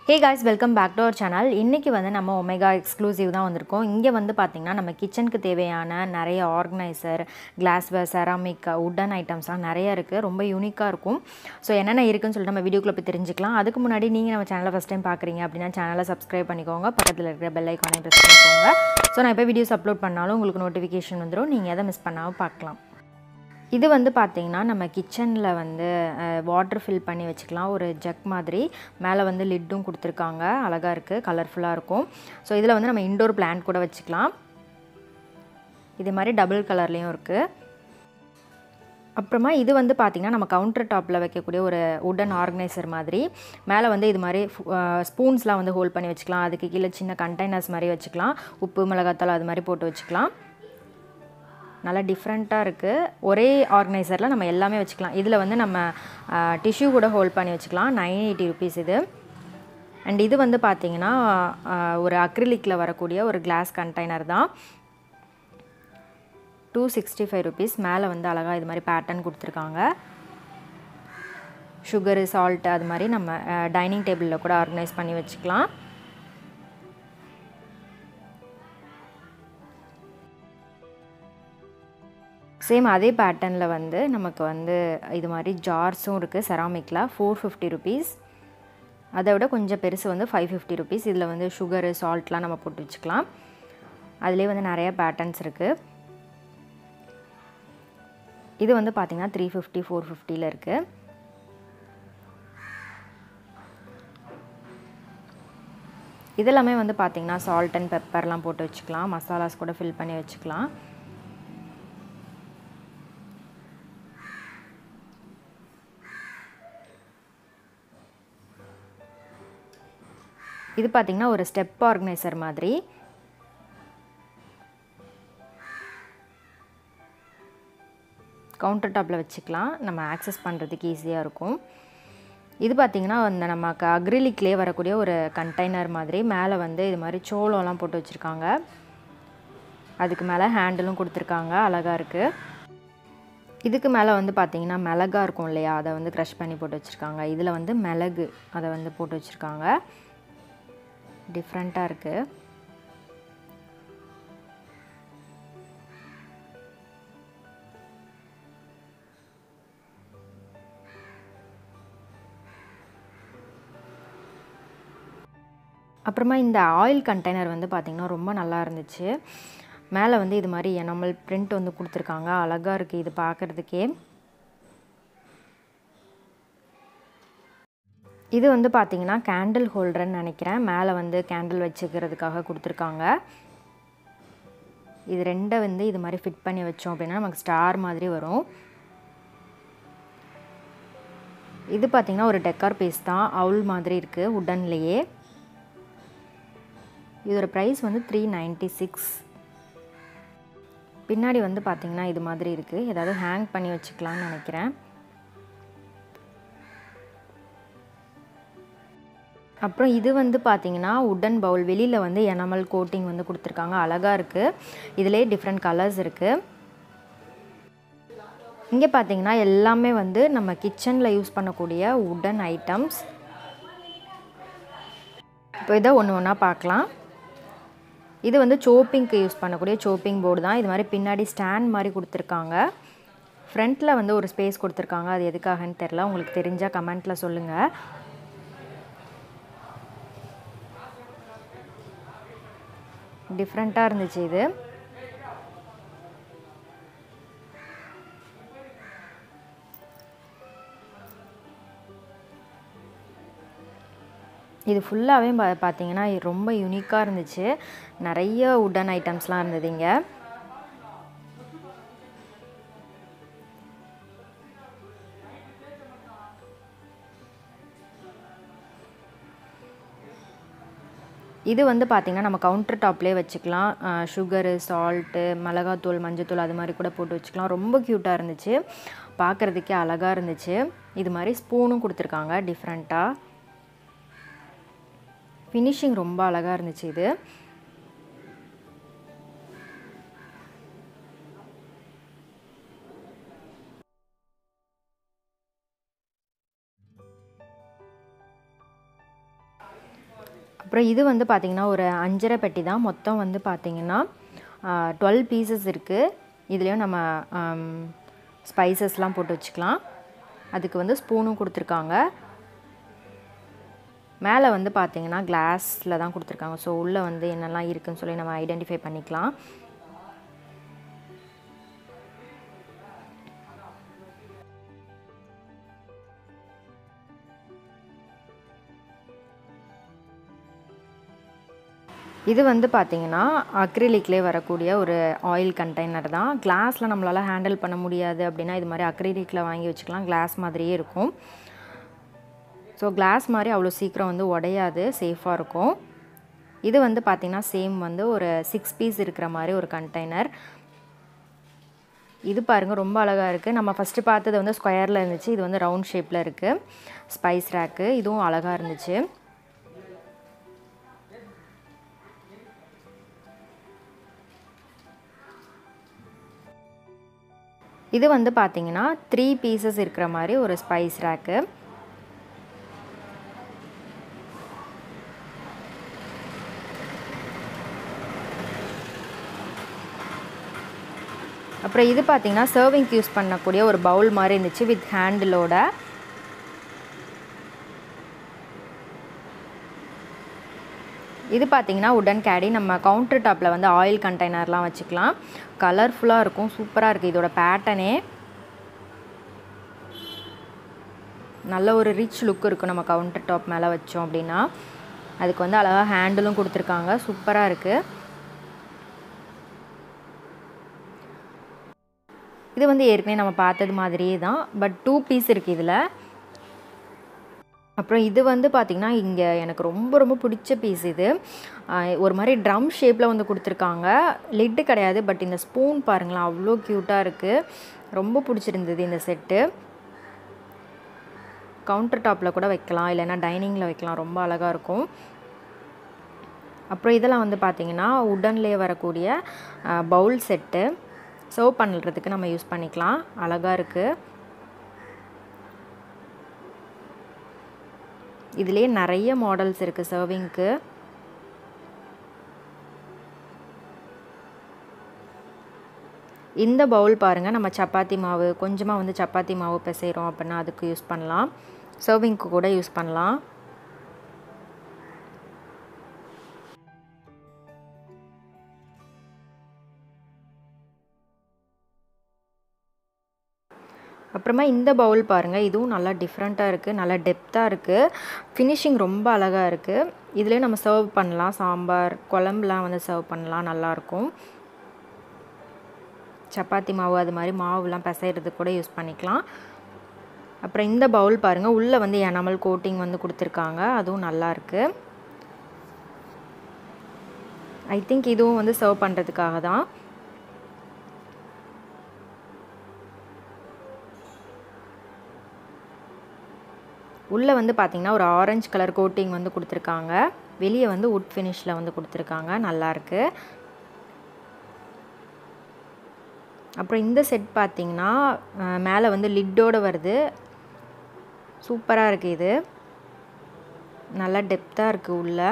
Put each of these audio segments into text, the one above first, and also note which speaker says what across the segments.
Speaker 1: hey guys welcome back to our channel இன்றைக்கி வந்து நம்ம ஒமேகா எக்ஸ்க்ளூசிவ் தான் வந்திருக்கோம் இங்கே வந்து பார்த்திங்கன்னா நம்ம கிச்சனுக்கு தேவையான நிறைய ஆர்கனைசர் கிளாஸ்வேர் செராமிக் உட்டன் ஐட்டம்ஸ்லாம் நிறைய இருக்குது ரொம்ப யூனிக்காக இருக்கும் ஸோ என்னென்ன இருக்குன்னு சொல்லிட்டு நம்ம வீடியோக்குள்ளே போய் தெரிஞ்சுக்கலாம் அதுக்கு முன்னாடி நீங்கள் நம்ம சேனலை ஃபஸ்ட் டைம் பார்க்குறீங்க அப்படின்னா சேனலை சப்ஸ்கிரைப் பண்ணிக்கோங்க பக்கத்தில் இருக்கிற பெல் ஐக்கானை ப்ரெஸ் பண்ணிக்கோங்க ஸோ நான் இப்போ வீடியோஸ் அப்லோட் பண்ணாலும் உங்களுக்கு நோட்டிஃபிகேஷன் வந்துடும் நீங்கள் எதை மிஸ் பண்ணாமல் பார்க்கலாம் இது வந்து பார்த்திங்கன்னா நம்ம கிச்சனில் வந்து வாட்டர் ஃபில் பண்ணி வச்சுக்கலாம் ஒரு ஜக் மாதிரி மேலே வந்து லிட்டும் கொடுத்துருக்காங்க அழகாக இருக்குது கலர்ஃபுல்லாக இருக்கும் ஸோ இதில் வந்து நம்ம இண்டோர் பிளான்ட் கூட வச்சுக்கலாம் இது மாதிரி டபுள் கலர்லேயும் இருக்குது அப்புறமா இது வந்து பார்த்திங்கன்னா நம்ம கவுண்டர் டாப்பில் வைக்கக்கூடிய ஒரு உடன் ஆர்கனைசர் மாதிரி மேலே வந்து இது மாதிரி ஸ்பூன்ஸ்லாம் வந்து ஹோல்ட் பண்ணி வச்சுக்கலாம் அதுக்கு கீழே சின்ன கண்டெய்னர்ஸ் மாதிரி வச்சுக்கலாம் உப்பு மிளகாத்தூள் அது மாதிரி போட்டு வச்சுக்கலாம் நல்லா டிஃப்ரெண்ட்டாக இருக்குது ஒரே ஆர்கனைசரில் நம்ம எல்லாமே வச்சுக்கலாம் இதில் வந்து நம்ம டிஷ்யூ கூட ஹோல்ட் பண்ணி வச்சுக்கலாம் நைன் எயிட்டி ருபீஸ் இது அண்ட் இது வந்து பார்த்திங்கன்னா ஒரு அக்ரிலிக்கில் வரக்கூடிய ஒரு கிளாஸ் கண்டெய்னர் தான் டூ சிக்ஸ்டி ஃபைவ் ருபீஸ் மேலே வந்து அழகாக இது மாதிரி பேட்டர்ன் கொடுத்துருக்காங்க சுகரு சால்ட்டு அது மாதிரி நம்ம டைனிங் டேபிளில் கூட ஆர்கனைஸ் பண்ணி வச்சுக்கலாம் சேம் அதே பேட்டர்னில் வந்து நமக்கு வந்து இது மாதிரி ஜார்ஸும் இருக்குது செராமிக்கில் ஃபோர் ஃபிஃப்டி ருபீஸ் அதை விட கொஞ்சம் பெருசு வந்து ஃபைவ் ஃபிஃப்டி ருபீஸ் இதில் வந்து சுகரு சால்ட்லாம் நம்ம போட்டு வச்சுக்கலாம் அதிலே வந்து நிறைய பேட்டர்ன்ஸ் இருக்குது இது வந்து பார்த்திங்கன்னா த்ரீ ஃபிஃப்டி ஃபோர் ஃபிஃப்டியில் இருக்குது இதெல்லாமே வந்து பார்த்திங்கன்னா சால்ட் அண்ட் பெப்பர்லாம் போட்டு வச்சுக்கலாம் மசாலாஸ் கூட ஃபில் பண்ணி வச்சுக்கலாம் இது பார்த்திங்கன்னா ஒரு ஸ்டெப் ஆர்கனைசர் மாதிரி கவுண்டர் டாப்பில் வச்சுக்கலாம் நம்ம ஆக்சஸ் பண்ணுறதுக்கு ஈஸியாக இருக்கும் இது பார்த்திங்கன்னா அந்த நமக்கு அக்ரிலிக்லேயே வரக்கூடிய ஒரு கண்டெய்னர் மாதிரி மேலே வந்து இது மாதிரி சோளம்லாம் போட்டு வச்சுருக்காங்க அதுக்கு மேலே ஹேண்டிலும் கொடுத்துருக்காங்க அழகாக இருக்குது இதுக்கு மேலே வந்து பார்த்திங்கன்னா மிளகா இருக்கும் இல்லையா அதை வந்து க்ரஷ் பண்ணி போட்டு வச்சுருக்காங்க இதில் வந்து மிளகு அதை வந்து போட்டு வச்சுருக்காங்க டிஃப்ரெண்ட்டாக இருக்குது அப்புறமா இந்த ஆயில் கண்டெய்னர் வந்து பார்த்திங்கன்னா ரொம்ப நல்லா இருந்துச்சு மேலே வந்து இது மாதிரி எனாமல் பிரிண்ட் வந்து கொடுத்துருக்காங்க அழகாக இருக்குது இது பார்க்குறதுக்கே இது வந்து பார்த்திங்கன்னா கேண்டில் ஹோல்டர்னு நினைக்கிறேன் மேலே வந்து கேண்டில் வச்சுக்கிறதுக்காக கொடுத்துருக்காங்க இது ரெண்டை வந்து இது மாதிரி ஃபிட் பண்ணி வச்சோம் அப்படின்னா நமக்கு ஸ்டார் மாதிரி வரும் இது பார்த்திங்கன்னா ஒரு டெக்கார் பீஸ் தான் அவுல் மாதிரி இருக்குது உடன்லேயே இதோட ப்ரைஸ் வந்து த்ரீ நைன்ட்டி சிக்ஸ் பின்னாடி வந்து பார்த்திங்கன்னா இது மாதிரி இருக்குது ஏதாவது ஹேங் பண்ணி வச்சுக்கலான்னு நினைக்கிறேன் அப்புறம் இது வந்து பார்த்திங்கன்னா உடன் பவுல் வெளியில் வந்து எனாமல் கோட்டிங் வந்து கொடுத்துருக்காங்க அழகாக இருக்குது இதிலே டிஃப்ரெண்ட் கலர்ஸ் இருக்குது இங்கே பார்த்தீங்கன்னா எல்லாமே வந்து நம்ம கிச்சனில் யூஸ் பண்ணக்கூடிய உடன் ஐட்டம்ஸ் இப்போ இதை ஒன்று ஒன்றா பார்க்கலாம் இது வந்து சோப்பிங்க்கு யூஸ் பண்ணக்கூடிய சோப்பிங் போர்டு தான் இது மாதிரி பின்னாடி ஸ்டாண்ட் மாதிரி கொடுத்துருக்காங்க ஃப்ரண்ட்டில் வந்து ஒரு ஸ்பேஸ் கொடுத்துருக்காங்க அது எதுக்காகன்னு தெரில உங்களுக்கு தெரிஞ்சால் கமெண்ட்டில் சொல்லுங்கள் டிஃப்ரெண்ட்டாக இருந்துச்சு இது இது ஃபுல்லாகவே பா பார்த்தீங்கன்னா ரொம்ப யூனிக்காக இருந்துச்சு நிறைய உடன் ஐட்டம்ஸ்லாம் இருந்தது இங்கே இது வந்து பார்த்திங்கன்னா நம்ம கவுண்டர் டாப்லேயே வச்சுக்கலாம் சுகரு சால்ட்டு மிளகாத்தூள் மஞ்சத்தூள் அது மாதிரி கூட போட்டு வச்சுக்கலாம் ரொம்ப க்யூட்டாக இருந்துச்சு பார்க்குறதுக்கே அழகாக இருந்துச்சு இது மாதிரி ஸ்பூனும் கொடுத்துருக்காங்க டிஃப்ரெண்ட்டாக ஃபினிஷிங் ரொம்ப அழகாக இருந்துச்சு இது அப்புறம் இது வந்து பார்த்திங்கன்னா ஒரு அஞ்சரை பெட்டி தான் மொத்தம் வந்து பார்த்திங்கன்னா டுவெல் பீசஸ் இருக்குது இதுலேயும் நம்ம ஸ்பைசஸ்லாம் போட்டு வச்சுக்கலாம் அதுக்கு வந்து ஸ்பூனும் கொடுத்துருக்காங்க மேலே வந்து பார்த்தீங்கன்னா கிளாஸில் தான் கொடுத்துருக்காங்க ஸோ உள்ளே வந்து என்னெல்லாம் இருக்குன்னு சொல்லி நம்ம ஐடென்டிஃபை பண்ணிக்கலாம் இது வந்து பார்த்திங்கன்னா அக்ரிலிக்லேயே வரக்கூடிய ஒரு ஆயில் கண்டெய்னர் தான் கிளாஸில் நம்மளால் ஹேண்டில் பண்ண முடியாது அப்படின்னா இது மாதிரி அக்ரிலிக்கில் வாங்கி வச்சுக்கலாம் கிளாஸ் மாதிரியே இருக்கும் ஸோ கிளாஸ் மாதிரி அவ்வளோ சீக்கிரம் வந்து உடையாது சேஃபாக இருக்கும் இது வந்து பார்த்திங்கன்னா சேம் வந்து ஒரு சிக்ஸ் பீஸ் இருக்கிற மாதிரி ஒரு கண்டெய்னர் இது பாருங்கள் ரொம்ப அழகாக இருக்குது நம்ம ஃபஸ்ட்டு பார்த்தது வந்து ஸ்கொயரில் இருந்துச்சு இது வந்து ரவுண்ட் ஷேப்பில் இருக்குது ஸ்பைஸ் ரேக்கு இதுவும் அழகாக இருந்துச்சு இது வந்து பார்த்தீங்கன்னா த்ரீ பீசஸ் இருக்கிற மாதிரி ஒரு ஸ்பைஸ் ரேக்கு அப்புறம் இது பார்த்தீங்கன்னா சர்விங்க்கு யூஸ் பண்ணக்கூடிய ஒரு பவுல் மாதிரி இருந்துச்சு வித் ஹேண்டிலோட இது பார்த்தீங்கன்னா உடன் கேடி நம்ம கவுண்டர் டாப்பில் வந்து ஆயில் கண்டெய்னர்லாம் வச்சுக்கலாம் கலர்ஃபுல்லாக இருக்கும் சூப்பராக இருக்குது இதோட பேட்டனே நல்ல ஒரு ரிச் லுக் இருக்கும் நம்ம கவுண்டர் டாப் மேலே வச்சோம் அப்படின்னா அதுக்கு வந்து அழகாக ஹேண்டிலும் கொடுத்துருக்காங்க சூப்பராக இருக்குது இது வந்து ஏற்கனவே நம்ம பார்த்தது மாதிரியே தான் பட் டூ பீஸ் இருக்குது இதில் அப்புறம் இது வந்து பார்த்திங்கன்னா இங்கே எனக்கு ரொம்ப ரொம்ப பிடிச்ச பீஸ் இது ஒரு மாதிரி ட்ரம் ஷேப்பில் வந்து கொடுத்துருக்காங்க லிட்டு கிடையாது பட் இந்த ஸ்பூன் பாருங்களேன் அவ்வளோ க்யூட்டாக இருக்குது ரொம்ப பிடிச்சிருந்தது இந்த செட்டு கவுண்டர் டாப்பில் கூட வைக்கலாம் இல்லைன்னா டைனிங்கில் வைக்கலாம் ரொம்ப அழகாக இருக்கும் அப்புறம் இதெல்லாம் வந்து பார்த்திங்கன்னா உடன்லேயே வரக்கூடிய பவுல் செட்டு சர்வ் பண்ணுறதுக்கு நம்ம யூஸ் பண்ணிக்கலாம் அழகாக இருக்குது இதுலேயே நிறைய மாடல்ஸ் இருக்குது சர்விங்க்கு இந்த பவுல் பாருங்கள் நம்ம சப்பாத்தி மாவு கொஞ்சமாக வந்து சப்பாத்தி மாவு பிசைகிறோம் அப்படின்னா அதுக்கு யூஸ் பண்ணலாம் சர்விங்க்கு கூட யூஸ் பண்ணலாம் அப்புறமா இந்த பவுல் பாருங்கள் இதுவும் நல்லா டிஃப்ரெண்ட்டாக இருக்குது நல்லா டெப்த்தாக இருக்குது ஃபினிஷிங் ரொம்ப அழகாக இருக்குது இதுலேயே நம்ம சர்வ் பண்ணலாம் சாம்பார் குழம்புலாம் வந்து சர்வ் பண்ணலாம் நல்லாயிருக்கும் சப்பாத்தி மாவு அது மாதிரி மாவுலாம் பிசைகிறதுக்கு கூட யூஸ் பண்ணிக்கலாம் அப்புறம் இந்த பவுல் பாருங்கள் உள்ளே வந்து எனாமல் கோட்டிங் வந்து கொடுத்துருக்காங்க அதுவும் நல்லாயிருக்கு ஐ திங்க் இதுவும் வந்து சர்வ் பண்ணுறதுக்காக தான் உள்ளே வந்து பார்த்திங்கன்னா ஒரு ஆரஞ்சு கலர் கோட்டிங் வந்து கொடுத்துருக்காங்க வெளியே வந்து உட் ஃபினிஷில் வந்து கொடுத்துருக்காங்க நல்லாயிருக்கு அப்புறம் இந்த செட் பார்த்திங்கன்னா மேலே வந்து லிட்டோடு வருது சூப்பராக இருக்குது இது நல்லா டெப்த்தாக இருக்குது உள்ளே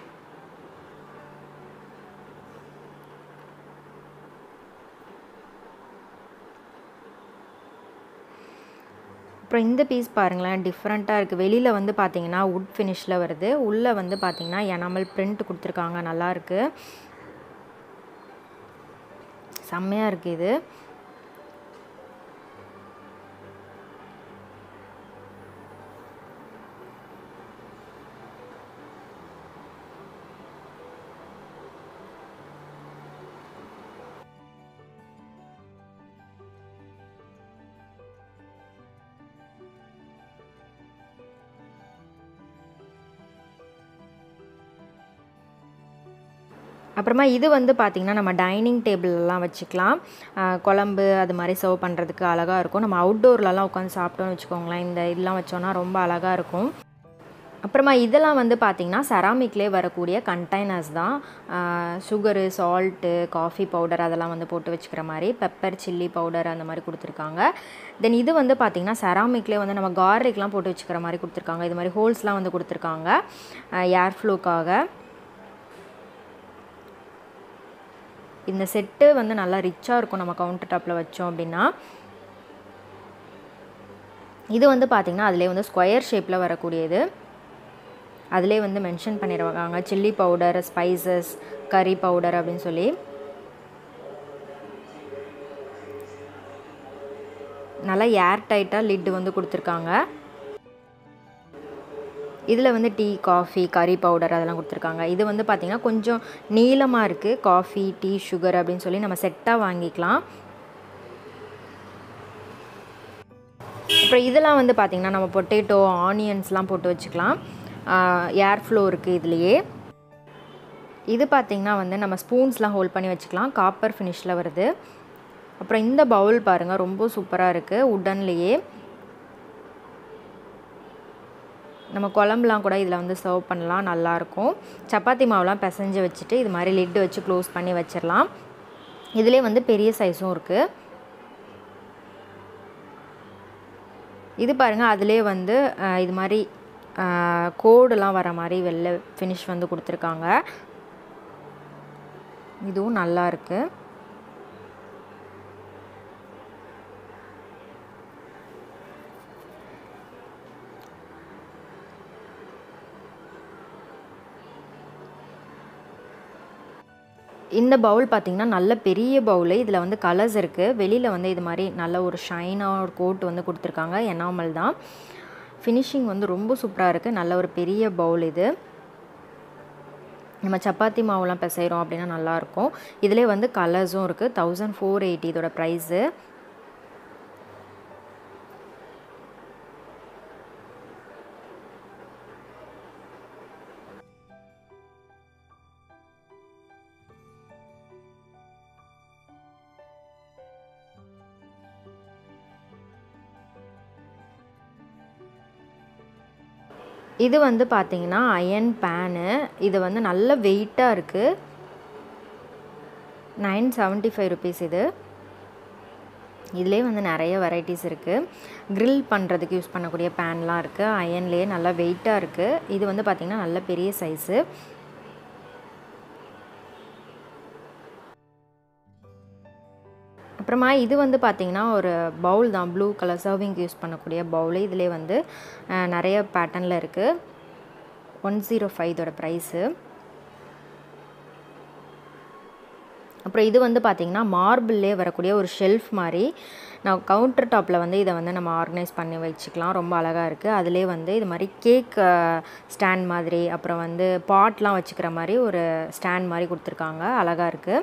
Speaker 1: அப்புறம் இந்த பீஸ் பாருங்களேன் டிஃப்ரெண்ட்டாக இருக்குது வெளியில் வந்து பார்த்தீங்கன்னா உட் ஃபினிஷில் வருது உள்ளே வந்து பார்த்தீங்கன்னா எனாமல் பிரிண்ட் கொடுத்துருக்காங்க நல்லாயிருக்கு செம்மையாக இருக்குது இது அப்புறமா இது வந்து பார்த்திங்கன்னா நம்ம டைனிங் டேபிள்லாம் வச்சுக்கலாம் குழம்பு அது மாதிரி சர்வ் பண்ணுறதுக்கு அழகாக இருக்கும் நம்ம அவுட்டோர்லலாம் உட்காந்து சாப்பிட்டோன்னு வச்சுக்கோங்களேன் இந்த இதெல்லாம் வச்சோன்னா ரொம்ப அழகாக இருக்கும் அப்புறமா இதெல்லாம் வந்து பார்த்திங்கன்னா செராமிக்லேயே வரக்கூடிய கண்டெய்னர்ஸ் தான் சுகரு சால்ட்டு காஃபி பவுடர் அதெல்லாம் வந்து போட்டு வச்சுக்கிற மாதிரி பெப்பர் சில்லி பவுடர் அந்த மாதிரி கொடுத்துருக்காங்க தென் இது வந்து பார்த்திங்கன்னா செராமிக்லேயே வந்து நம்ம கார்லிக்லாம் போட்டு வச்சுக்கிற மாதிரி கொடுத்துருக்காங்க இது மாதிரி ஹோல்ஸ்லாம் வந்து கொடுத்துருக்காங்க ஏர் ஃப்ளோக்காக இந்த செட்டு வந்து நல்லா ரிச்சாக இருக்கும் நம்ம கவுண்டர் டாப்பில் வச்சோம் அப்படின்னா இது வந்து பார்த்திங்கன்னா அதிலே வந்து ஸ்கொயர் ஷேப்பில் வரக்கூடியது அதிலே வந்து மென்ஷன் பண்ணிடுவாங்க chilli powder spices curry powder அப்படின்னு சொல்லி நல்லா ஏர் டைட்டாக லிட்டு வந்து கொடுத்துருக்காங்க இதில் வந்து டீ காஃபி கறி பவுடர் அதெல்லாம் கொடுத்துருக்காங்க இது வந்து பார்த்திங்கன்னா கொஞ்சம் நீளமாக இருக்குது காஃபி டீ சுகர் அப்படின்னு சொல்லி நம்ம செட்டாக வாங்கிக்கலாம் அப்புறம் இதெல்லாம் வந்து பார்த்திங்கன்னா நம்ம பொட்டேட்டோ ஆனியன்ஸ்லாம் போட்டு வச்சுக்கலாம் ஏர் ஃப்ளோ இருக்குது இதுலேயே இது பார்த்திங்கன்னா வந்து நம்ம ஸ்பூன்ஸ்லாம் ஹோல்ட் பண்ணி வச்சுக்கலாம் காப்பர் ஃபினிஷில் வருது அப்புறம் இந்த பவுல் பாருங்கள் ரொம்ப சூப்பராக இருக்குது உட்டன்லேயே நம்ம குழம்புலாம் கூட இதில் வந்து சர்வ் பண்ணலாம் நல்லாயிருக்கும் சப்பாத்தி மாவுலாம் பிசைஞ்சு வச்சுட்டு இது மாதிரி லிட்டு வச்சு க்ளோஸ் பண்ணி வச்சிடலாம் இதிலே வந்து பெரிய சைஸும் இருக்குது இது பாருங்கள் அதிலே வந்து இது மாதிரி கோடெலாம் வர மாதிரி வெள்ளை ஃபினிஷ் வந்து கொடுத்துருக்காங்க இதுவும் நல்லா இருக்குது இந்த பவுல் பார்த்திங்கன்னா நல்ல பெரிய பவுலு இதில் வந்து கலர்ஸ் இருக்குது வெளியில் வந்து இது மாதிரி நல்ல ஒரு ஷைனாக ஒரு கோட் வந்து கொடுத்துருக்காங்க எனாமல் தான் ஃபினிஷிங் வந்து ரொம்ப சூப்பராக இருக்குது நல்ல ஒரு பெரிய பவுல் இது நம்ம சப்பாத்தி மாவுலாம் பிசைகிறோம் அப்படின்னா நல்லாயிருக்கும் இதிலே வந்து கலர்ஸும் இருக்குது தௌசண்ட் ஃபோர் எயிட்டி இதோட ப்ரைஸு இது வந்து பார்த்திங்கன்னா அயன் பேனு இது வந்து நல்ல வெயிட்டாக இருக்குது நைன் செவன்ட்டி ஃபைவ் ருபீஸ் இது இதிலே வந்து நிறைய வெரைட்டிஸ் இருக்குது க்ரில் பண்ணுறதுக்கு யூஸ் பண்ணக்கூடிய பேன்லாம் இருக்குது அயன்லேயே நல்லா வெயிட்டாக இருக்குது இது வந்து பார்த்திங்கன்னா நல்ல பெரிய சைஸு அப்புறமா இது வந்து பார்த்திங்கன்னா ஒரு பவுல் தான் ப்ளூ கலர் சர்விங்க்கு யூஸ் பண்ணக்கூடிய பவுல் இதிலே வந்து நிறைய பேட்டர்னில் இருக்குது ஒன் ஜீரோ ஃபைவ் இதோட ப்ரைஸு அப்புறம் இது வந்து பார்த்திங்கன்னா மார்பிள்லே வரக்கூடிய ஒரு ஷெல்ஃப் மாதிரி நான் கவுண்டர் டாப்பில் வந்து இதை வந்து நம்ம ஆர்கனைஸ் பண்ணி வச்சுக்கலாம் ரொம்ப அழகாக இருக்குது அதிலே வந்து இது மாதிரி கேக் ஸ்டாண்ட் மாதிரி அப்புறம் வந்து பாட்லாம் வச்சுக்கிற மாதிரி ஒரு ஸ்டாண்ட் மாதிரி கொடுத்துருக்காங்க அழகாக இருக்குது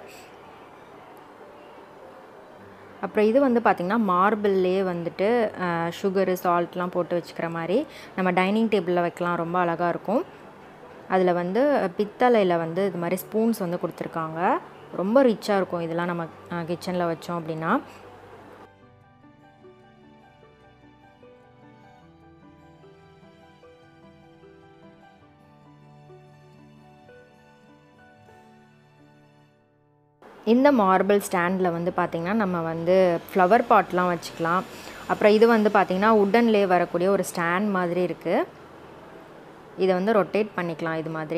Speaker 1: அப்புறம் இது வந்து பார்த்திங்கன்னா மார்பிள்லேயே வந்துட்டு சுகரு சால்ட்லாம் போட்டு வச்சுக்கிற மாதிரி நம்ம டைனிங் டேபிளில் வைக்கலாம் ரொம்ப அழகாக இருக்கும் அதில் வந்து பித்தளையில் வந்து இது மாதிரி ஸ்பூன்ஸ் வந்து கொடுத்துருக்காங்க ரொம்ப ரிச்சாக இருக்கும் இதெல்லாம் நம்ம கிச்சனில் வச்சோம் அப்படின்னா இந்த மார்பிள் ஸ்டாண்டில் வந்து பார்த்திங்கன்னா நம்ம வந்து ஃப்ளவர் பாட்லாம் வச்சுக்கலாம் அப்புறம் இது வந்து பார்த்திங்கன்னா உட்டன்லேயே வரக்கூடிய ஒரு ஸ்டாண்ட் மாதிரி இருக்குது இதை வந்து ரொட்டேட் பண்ணிக்கலாம் இது மாதிரி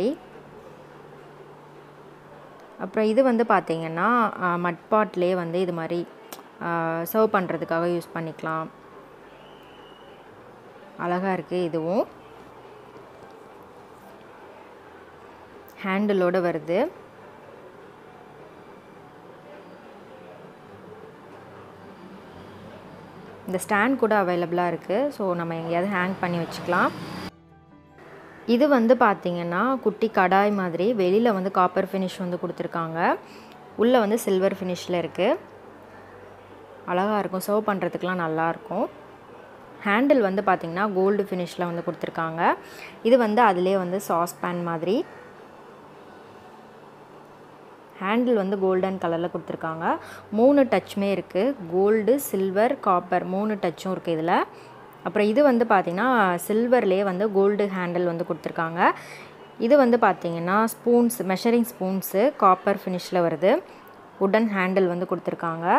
Speaker 1: அப்புறம் இது வந்து பார்த்திங்கன்னா மட்பாட்லேயே வந்து இது மாதிரி சர்வ் பண்ணுறதுக்காக யூஸ் பண்ணிக்கலாம் அழகாக இருக்குது இதுவும் ஹேண்டிலோடு வருது இந்த ஸ்டாண்ட் கூட அவைலபிளாக இருக்குது ஸோ நம்ம எங்கேயாவது ஹேங் பண்ணி வச்சுக்கலாம் இது வந்து பார்த்திங்கன்னா குட்டி கடாய் மாதிரி வெளியில் வந்து காப்பர் ஃபினிஷ் வந்து கொடுத்துருக்காங்க உள்ளே வந்து சில்வர் ஃபினிஷில் இருக்குது அழகாக இருக்கும் சர்வ் பண்ணுறதுக்கெலாம் நல்லாயிருக்கும் ஹேண்டில் வந்து பார்த்திங்கன்னா கோல்டு ஃபினிஷில் வந்து கொடுத்துருக்காங்க இது வந்து அதிலே வந்து சாஸ் பேன் மாதிரி ஹேண்டில் வந்து கோல்டன் கலரில் கொடுத்துருக்காங்க மூணு டச்சுமே இருக்குது கோல்டு சில்வர் காப்பர் மூணு டச்சும் இருக்குது இதில் அப்புறம் இது வந்து பார்த்திங்கன்னா சில்வர்லேயே வந்து கோல்டு ஹேண்டில் வந்து கொடுத்துருக்காங்க இது வந்து பார்த்திங்கன்னா ஸ்பூன்ஸ் மெஷரிங் ஸ்பூன்ஸு காப்பர் ஃபினிஷில் வருது உடன் ஹேண்டில் வந்து கொடுத்துருக்காங்க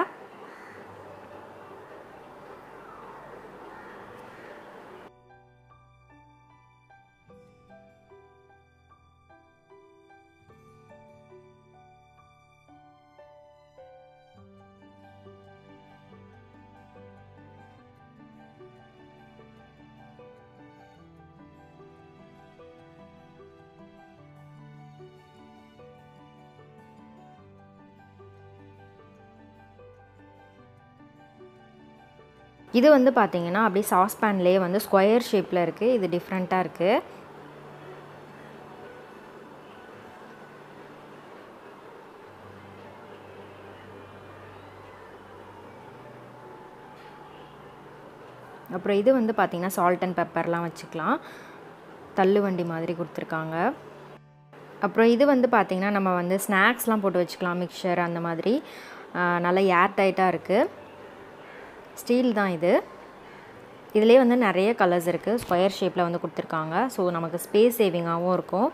Speaker 1: இது வந்து பார்த்தீங்கன்னா அப்படியே சாஸ்பேன்லேயே வந்து ஸ்கொயர் ஷேப்பில் இருக்குது இது டிஃப்ரெண்ட்டாக இருக்குது அப்புறம் இது வந்து பார்த்திங்கன்னா சால்ட் அண்ட் பெப்பர்லாம் வச்சுக்கலாம் தள்ளு வண்டி மாதிரி கொடுத்துருக்காங்க அப்புறம் இது வந்து பார்த்திங்கன்னா நம்ம வந்து ஸ்நாக்ஸ்லாம் போட்டு வச்சுக்கலாம் மிக்சர் அந்த மாதிரி நல்லா ஏர் டைட்டாக இருக்குது ஸ்டீல் தான் இது இதிலே வந்து நிறைய கலர்ஸ் இருக்குது ஸ்கொயர் ஷேப்பில் வந்து கொடுத்துருக்காங்க ஸோ நமக்கு ஸ்பேஸ் சேவிங்காகவும் இருக்கும்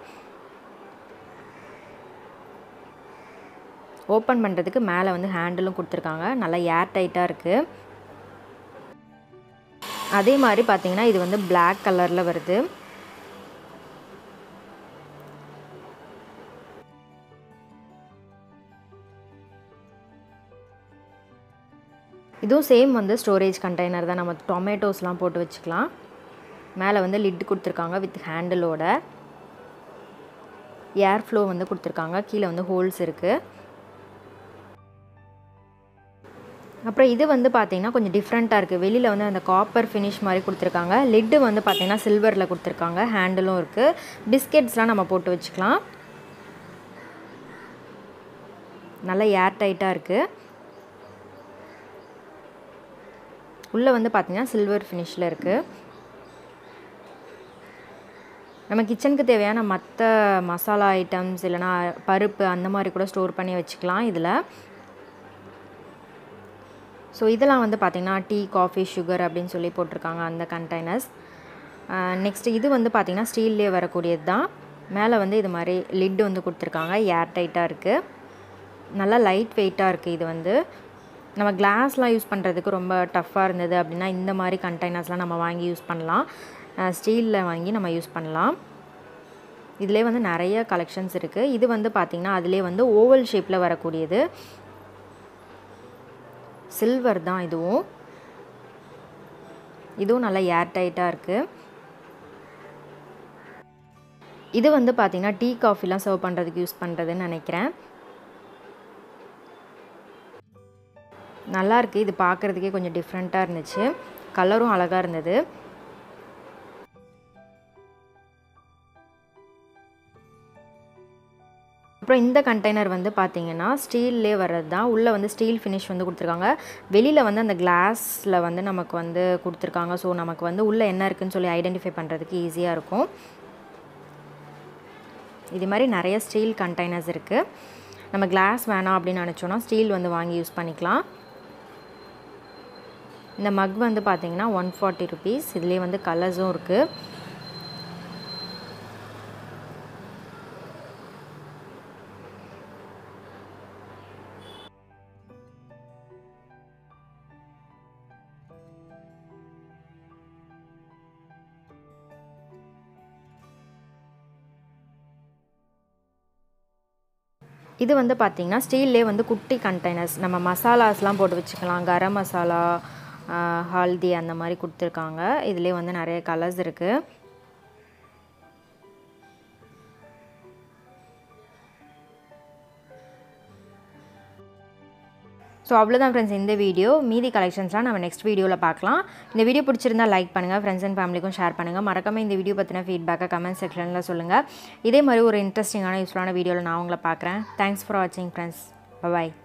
Speaker 1: ஓப்பன் பண்ணுறதுக்கு மேலே வந்து ஹேண்டிலும் கொடுத்துருக்காங்க நல்லா ஏர் டைட்டாக இருக்குது அதே மாதிரி பார்த்தீங்கன்னா இது வந்து பிளாக் கலரில் வருது இதுவும் சேம் வந்து ஸ்டோரேஜ் கண்டெய்னர் தான் நம்ம டொமேட்டோஸ்லாம் போட்டு வச்சுக்கலாம் மேலே வந்து லிட் கொடுத்துருக்காங்க வித் ஹேண்டிலோட ஏர் ஃப்ளோ வந்து கொடுத்துருக்காங்க கீழே வந்து ஹோல்ஸ் இருக்குது அப்புறம் இது வந்து பார்த்திங்கன்னா கொஞ்சம் டிஃப்ரெண்ட்டாக இருக்குது வெளியில் வந்து அந்த காப்பர் ஃபினிஷ் மாதிரி கொடுத்துருக்காங்க லிட்டு வந்து பார்த்திங்கன்னா சில்வரில் கொடுத்துருக்காங்க ஹேண்டிலும் இருக்குது பிஸ்கெட்ஸ்லாம் நம்ம போட்டு வச்சுக்கலாம் நல்லா ஏர் டைட்டாக இருக்குது உள்ளே வந்து பார்த்திங்கன்னா சில்வர் ஃபினிஷில் இருக்குது நம்ம கிச்சனுக்கு தேவையான மற்ற மசாலா ஐட்டம்ஸ் இல்லைனா பருப்பு அந்த மாதிரி கூட ஸ்டோர் பண்ணி வச்சுக்கலாம் இதில் ஸோ இதெல்லாம் வந்து பார்த்திங்கன்னா டீ காஃபி சுகர் அப்படின்னு சொல்லி போட்டிருக்காங்க அந்த கண்டெய்னர்ஸ் நெக்ஸ்ட்டு இது வந்து பார்த்திங்கன்னா ஸ்டீல்லே வரக்கூடியது தான் மேலே வந்து இது மாதிரி லிட் வந்து கொடுத்துருக்காங்க ஏர் டைட்டாக இருக்குது நல்லா லைட் வெயிட்டாக இருக்குது இது வந்து நம்ம கிளாஸ்லாம் யூஸ் பண்ணுறதுக்கு ரொம்ப டஃப்பாக இருந்தது அப்படின்னா இந்த மாதிரி கண்டெய்னர்ஸ்லாம் நம்ம வாங்கி யூஸ் பண்ணலாம் ஸ்டீலில் வாங்கி நம்ம யூஸ் பண்ணலாம் இதிலே வந்து நிறைய கலெக்ஷன்ஸ் இருக்குது இது வந்து பார்த்திங்கன்னா அதிலே வந்து ஓவல் ஷேப்பில் வரக்கூடியது சில்வர் தான் இதுவும் இதுவும் நல்லா ஏர் டைட்டாக இருக்குது இது வந்து பார்த்திங்கன்னா டீ காஃபிலாம் சர்வ் பண்ணுறதுக்கு யூஸ் பண்ணுறதுன்னு நினைக்கிறேன் நல்லா இருக்குது இது பார்க்குறதுக்கே கொஞ்சம் டிஃப்ரெண்ட்டாக இருந்துச்சு கலரும் அழகாக இருந்தது அப்புறம் இந்த கண்டெய்னர் வந்து பார்த்தீங்கன்னா ஸ்டீல்லே வர்றது தான் உள்ளே வந்து ஸ்டீல் ஃபினிஷ் வந்து கொடுத்துருக்காங்க வெளியில் வந்து அந்த கிளாஸில் வந்து நமக்கு வந்து கொடுத்துருக்காங்க ஸோ நமக்கு வந்து உள்ளே என்ன இருக்குன்னு சொல்லி ஐடென்டிஃபை பண்ணுறதுக்கு ஈஸியாக இருக்கும் இது மாதிரி நிறைய ஸ்டீல் கண்டெய்னர்ஸ் இருக்குது நம்ம கிளாஸ் வேணாம் அப்படின்னு நினச்சோன்னா ஸ்டீல் வந்து வாங்கி யூஸ் பண்ணிக்கலாம் இந்த மக் வந்து பார்த்தீங்கன்னா ஒன் ஃபார்ட்டி ருபீஸ் இதுலேயே வந்து கலர்ஸும் இருக்குது இது வந்து பார்த்திங்கன்னா ஸ்டீல்லே வந்து குட்டி கண்டெய்னர்ஸ் நம்ம மசாலாஸ்லாம் போட்டு வச்சுக்கலாம் கரம் மசாலா ஹல்தி அந்த மாதிரி கொடுத்துருக்காங்க இதுலேயே வந்து நிறைய கலர்ஸ் இருக்குது ஸோ அவ்வளோதான் ஃப்ரெண்ட்ஸ் இந்த வீடியோ மீதி கலெக்ஷன்ஸ்லாம் நம்ம நெக்ஸ்ட் வீடியோவில் பார்க்கலாம் இந்த வீடியோ பிடிச்சிருந்தா லைக் பண்ணுங்கள் ஃப்ரெண்ட்ஸ் அண்ட் ஃபேமிலிக்கும் ஷேர் பண்ணுங்கள் மறக்காமல் இந்த வீடியோ பற்றின ஃபீட்பேக்கை கமெண்ட் செக்ஷனில் சொல்லுங்கள் இதே மாதிரி ஒரு இன்ட்ரெஸ்டிங்கான யூஸ்ஃபுல்லான வீடியோவில் நான் உங்களை பார்க்குறேன் தேங்க்ஸ் ஃபார் வாட்சிங் ஃப்ரெண்ட்ஸ் பாய்